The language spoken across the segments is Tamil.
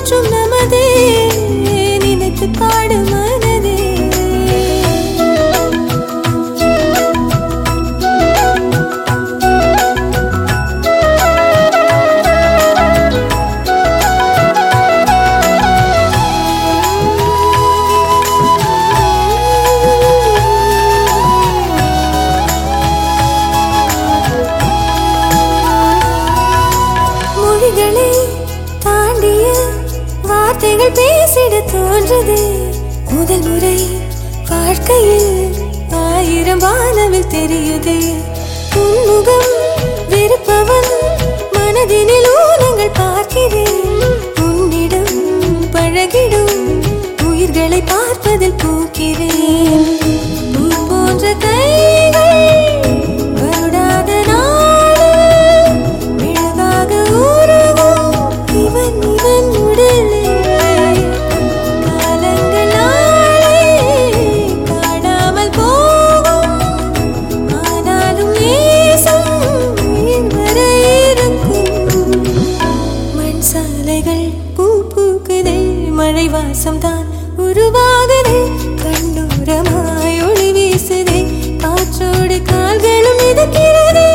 காற்றும் நமதே நினைத்து பாடு மனதே மொழிகளை தாண்டிய வார்த்தைகள் பேசிட தோன்றது முதல் முறை வாழ்க்கையில் ஆயிரம் வானவில் தெரியுதே உன்முகம் வெறுப்பவன் மனதினில் ஊனங்கள் பார்க்கிறேன் உன்னிடம் பழகிடும் உயிர்களை பார்ப்பதில் பூக்கிறேன் பூ போன்ற கைகள் வருடாத நாடு மெழுகாக உருகும் இவன் இவன் உடலே காலங்கள் நாளே காணாமல் போகும் ஆனாலும் நேசம் உயிர் வரை இருக்கும் மண் சாலைகள் பூ பூக்குதே மழை வாசம்தான் உருவாகுதே கண்ணூரமாய் ஒளி வீசுதே காற்றோடு கால்களும் மிதக்கிறதே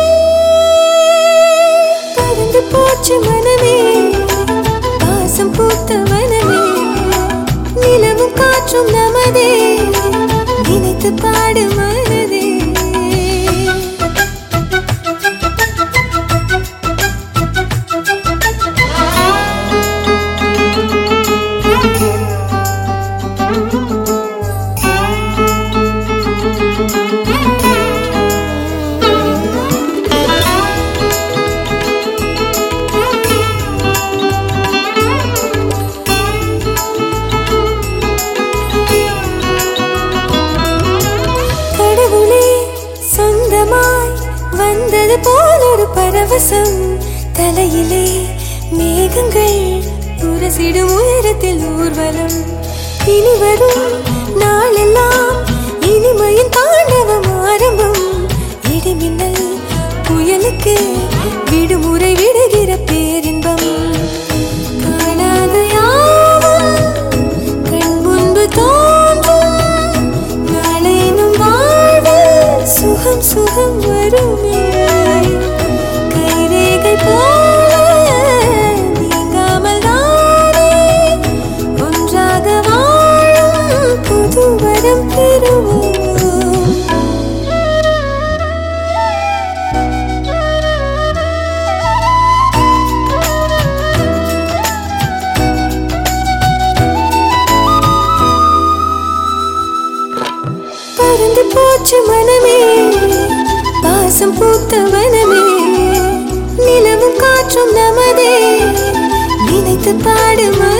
பறந்து போச்சு மனமே பாசம் பூத்த மனமே நிலவும் காற்றும் நமதே நினைத்து பாடு மனதே கடவுளே சொந்தமாய் வந்தது போல் ஒரு பரவசம் தலையிலே மேகங்கள் உரசிடும் உயரத்தில் ஊர்வலம் இனி வரும் நாளெல்லாம் இனிமையின் தாண்டவம் ஆரம்பம் இடிமின்னல் புயலுக்கு விடுமுறை விடுகிற பேரின்பம் காணாத யாவும் கண் முன்பு தோன்றும் நாளேனும் வாழ்வில் சுகம் சுகம் வருமே கைரேகை போல நீங்காமல் தானே ஒன்றாக வாழும் புது வரம் பெறுவோம் பறந்து போச்சு மனமே பாசம் பூத்த வனமே நிலவும் காற்றும் நமதே நினைத்து பாடு